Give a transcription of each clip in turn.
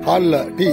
பால்ல tea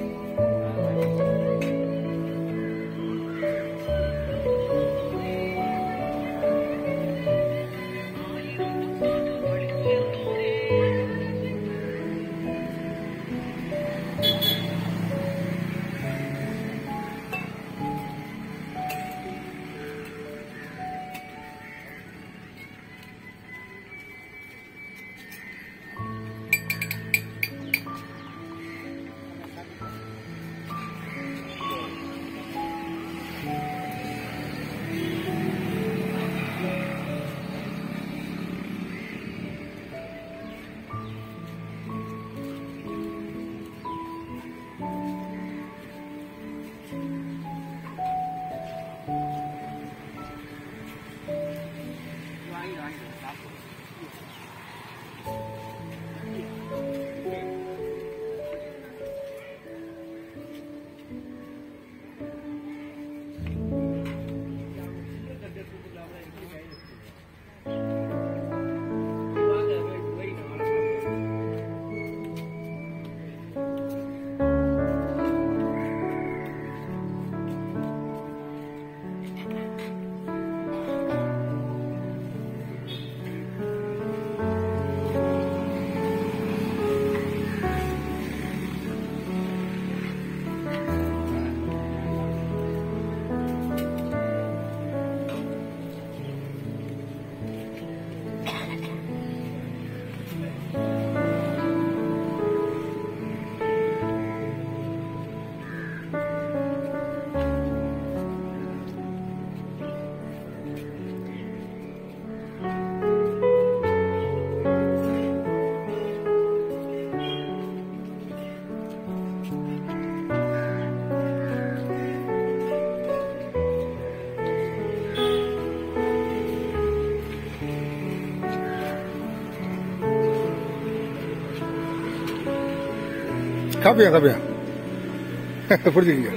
காப்பியா காப்பியா பிடிச்சிக்கங்க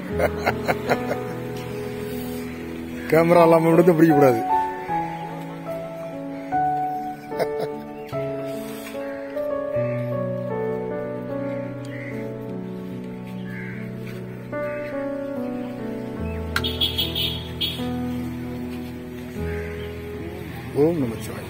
camera இல்லாம விடுத்து பிடிக்க கூடாது ஓம் நமச்சிவாய்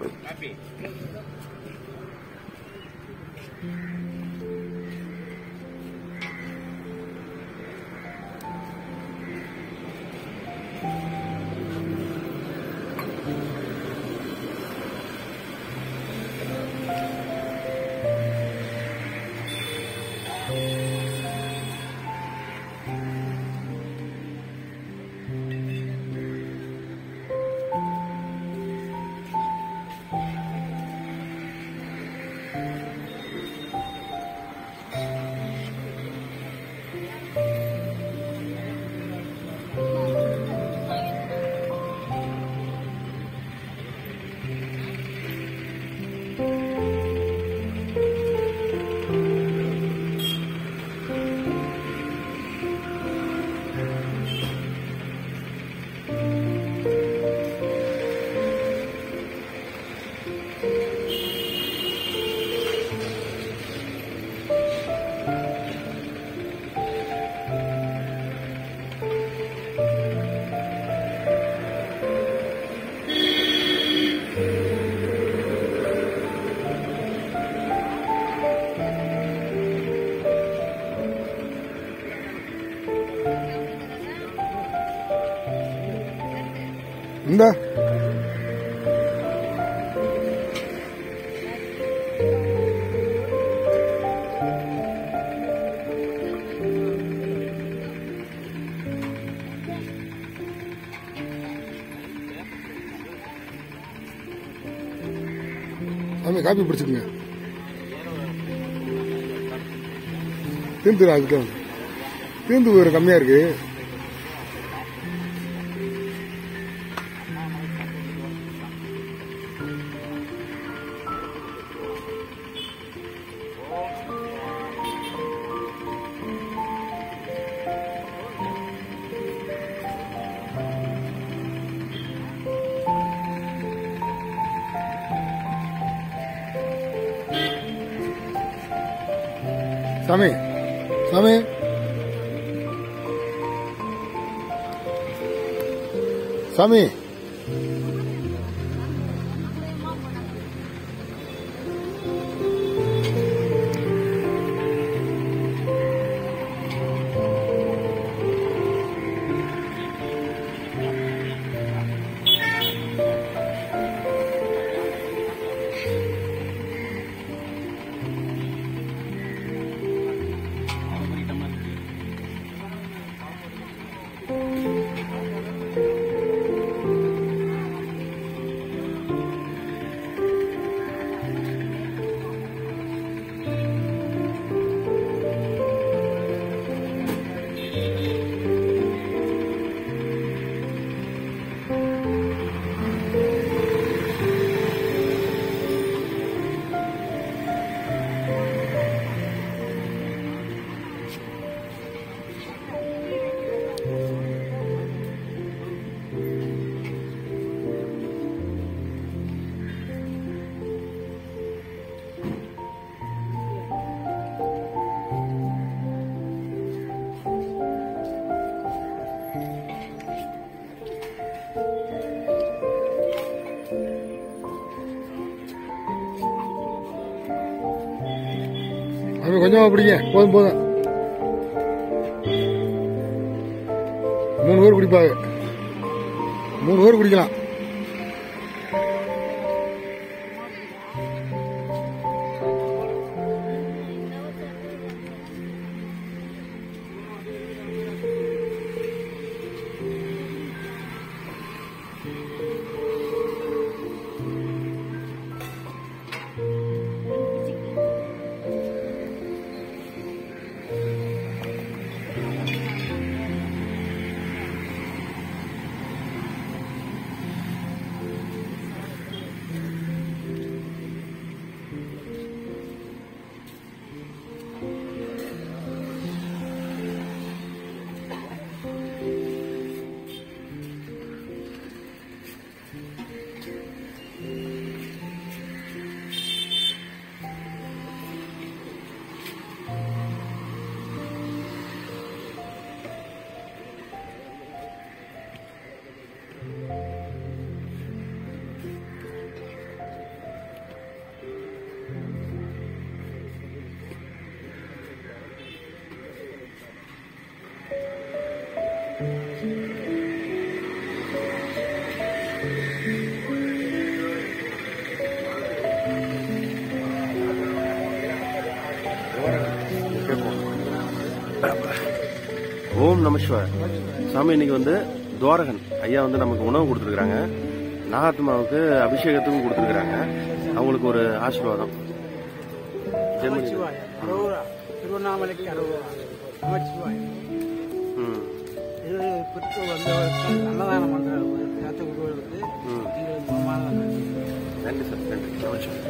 இந்த சாமி காப்பி பிடிச்சிக்கங்க தீர்ந்து அதுக்கு தீர்ந்து ஒரு கம்மியா இருக்கு சாமி சாமி சாமி சாமி கொஞ்சமா பிடிங்க போதும் போதும் மூணு பேர் குடிப்பாங்க மூணு பேர் குடிக்கலாம் ஓம் நமசிவாய சாமி இன்னைக்கு வந்து துவாரகன் ஐயா வந்து நமக்கு உணவு கொடுத்துருக்காங்க நாகாத்மாவுக்கு அபிஷேகத்துக்கும் கொடுத்துருக்காங்க அவங்களுக்கு ஒரு ஆசீர்வாதம் ஜெர்மனி நமச்சிவாய அரோரா திருவண்ணாமலைக்கு அரோரா நமச்சிவாய ம் இது பெற்று வந்தவருக்கு அன்னதானம் பண்ற ஒரு காத்த குருவருக்கு ம். எங்களுக்கு மனமான நன்றி. நன்றி சார் நன்றி நமச்சிவாய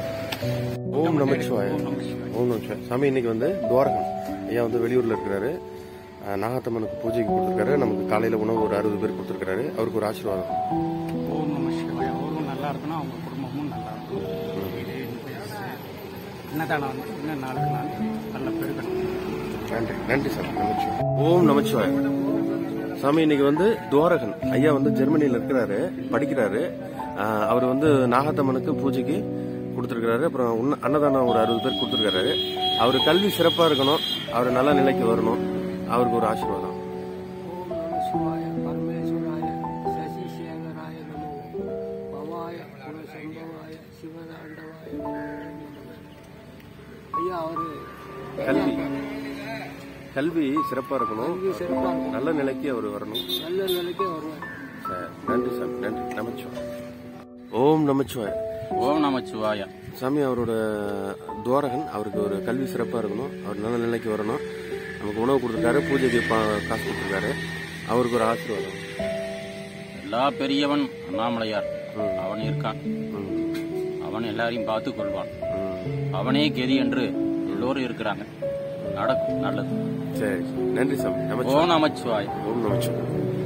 ஓம் நமச்சிவாய ஓம் நமச்சிவாய சாமி இன்னைக்கு வந்து துவாரகன் ஐயா வந்து வெளியூர்ல இருக்கிறாரு அஹ், நாகாத்தம்மனுக்கு பூஜைக்கு கொடுத்துருக்காரு நமக்கு காலையில உணவு ஒரு அறுபது பேர் கொடுத்துருக்காரு அவருக்கு ஒரு ஆசீர்வாதம் ஓம் நம சிவாய அவரும் நல்லா இருக்கணும் அவங்க குடும்பமும் நல்லா இருக்கணும் இது என்னதானம் வந்து இன்னும் நாளுக்கு நாள் நல்ல பெருகணும் நன்றி நன்றி சார் நமச்சிவாய் ஓம் நமச்சிவாய் சாமி இன்னைக்கு வந்து துவாரகன் ஐயா வந்து ஜெர்மனியில் இருக்கிறாரு படிக்கிறாரு ஆஹ் அவர் வந்து நாகத்தம்மனுக்கு பூஜைக்கு கொடுத்துருக்காரு அப்புறம் உன்ன- அன்னதானம் ஒரு அறுபது பேர் கொடுத்துருக்காரு அவர் கல்வி சிறப்பா இருக்கணும் அவர் நல்ல நிலைக்கு வரணும் அவருக்கு ஒரு ஆசீர்வாதம் ஓம் நம சிவாய பரமேஸ்வராய சசிசேகராய நமோ பவாய குணசம்பவாய சிவதாண்டவாய நமோ நமः. ஐயா அவரு கல்வி கல்வி சிறப்பா இருக்கணும் கல்வி சிறப்பாக இருக்கும் நல்ல நிலைக்கு அவர் வரணும் நல்ல நிலைக்கே வருவார் சார், நன்றி சாமி நன்றி நமச்சிவாய் ஓம் நமச்சிவாய் ஓம் நமச்சிவாய சாமி அவரோட துவாரகன் அவருக்கு ஒரு கல்வி சிறப்பாக இருக்கணும் அவர் நல்ல நிலைக்கு வரணும் நமக்கு உணவு கொடுத்துருக்காரு பூஜைக்கு பா- காசு கொடுத்துருக்காரு அவருக்கு ஒரு ஆசீர்வாதம் எல்லா பெரியவன் அண்ணாமலையார் அவன் இருக்கான் ம், அவன் எல்லாரையும் பார்த்து கொள்வான் ம். அவனே கெதி என்று எல்லோரும் இருக்கிறாங்க நடக்கும் நல்லது சரி நன்றி சாமி நமச்சிவாய் ஓம் நமச்சிவாய் ஓம் நமச்சிவாய்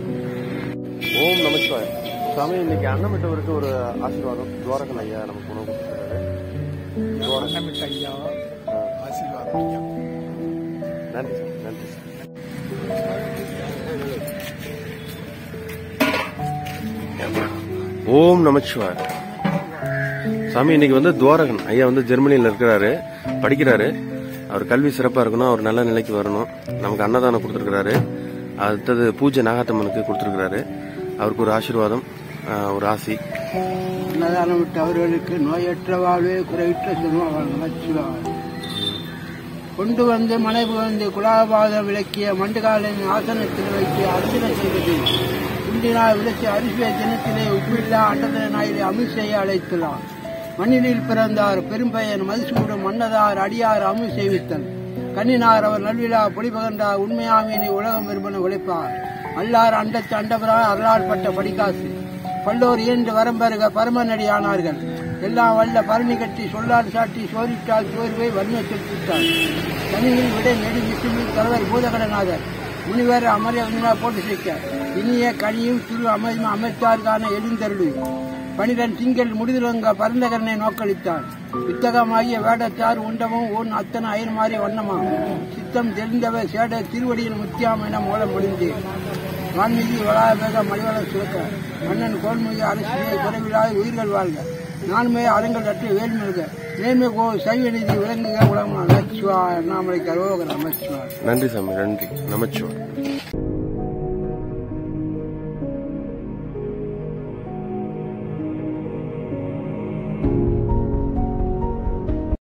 ஓம் நமச்சிவாய் சாமி இன்னைக்கு அன்னமிட்டவருக்கு ஒரு ஆசீர்வாதம் துவாரகன் ஐயா நமக்கு உணவு கொடுத்துருக்காரு அன்னமிட்ட ஐயா ஆசீர்வாதம் ஐயா நன்றி சார் நன்றி சார் ஓம் நமச்சிவாய் சாமி இன்னைக்கு வந்து துவாரகன் ஐயா வந்து ஜெர்மனியில் இருக்கிறாரு படிக்கிறாரு அவர் கல்வி சிறப்பாக இருக்கணும் அவர் நல்ல நிலைக்கு வரணும் நமக்கு அன்னதானம் கொடுத்துருக்கிறாரு அடுத்தது பூஜை நாகாத்தம்மனுக்கு கொடுத்துருக்கிறாரு அவருக்கு ஒரு ஆசீர்வாதம் ஆஹ், ஒரு ஆசி அன்னதானம் விட்டு அவர்களுக்கு நோயற்ற வாழ்வே குறையற்ற செல்வம் நமச்சிவாய் கொண்டு வந்து மனைவி வந்து குலாபாதம் விளக்கிய மண்டுகாலின் ஆசனத்தில் வைத்து அர்ச்சனை செய்வது குண்டினால் விளக்கி அரிசிய தினத்திலே உப்பில்லா அண்டத நாயிலே அமிழ் செய்ய அழைத்துள்ளார் மண்ணிலில் பிறந்தார் பெரும்பயன் மதுசூடும் மன்னதார் அடியார் அமுல் செய்வித்தல் கண்ணினார் அவர் நல்விழா பொலிபகன்றார் உண்மையாமீனை உலகம் விரும்பின உழைப்பார் அல்லார் அண்டத்து அண்டபரா அருளாற்பட்ட படிக்காசு பல்லோர் இயன்று வரம்பருக பரமநடியானார்கள் எல்லாம் வல்ல பரணி கட்டி சொல்லால் சாட்டி சோரிட்டால் சோர்வை வர்ணத்தில் சுட்டார் தனியில் விட நெடு விசுமில் தலைவர் பூதகடநாதர் முனிவர் அமர போட்டு சேர்க்க இனிய கனியும் திரு அமையும் அமைத்தார்கான எழுந்தருளு பனிரெண்டு திங்கள் முடிதிலங்க பரந்தகரனை நோக்களித்தான் வித்தகமாகிய வேடத்தார் உண்டமும் உன் அத்தனை அயன்மாறிய வண்ணமாம் சித்தம் தெரிந்தவர் சேட திருவடியில் முத்தியாம் என மூலம் முடிந்தேன் வான்மீதி வளாக மலிவளம் சுரக்க மன்னன் கோன்மிகு அரசியலை குறைவில்லாத உயிர்கள் வாழ்க நான்மே அறங்கள் அற்ற வேல்மெல்க நேர்மை கோ சைவ நீதி விளங்குக உலகம் நமச்சிவா அண்ணாமலை கரோகர் நமச்சிவா நன்றி சாமி நன்றி நமச்சிவாய்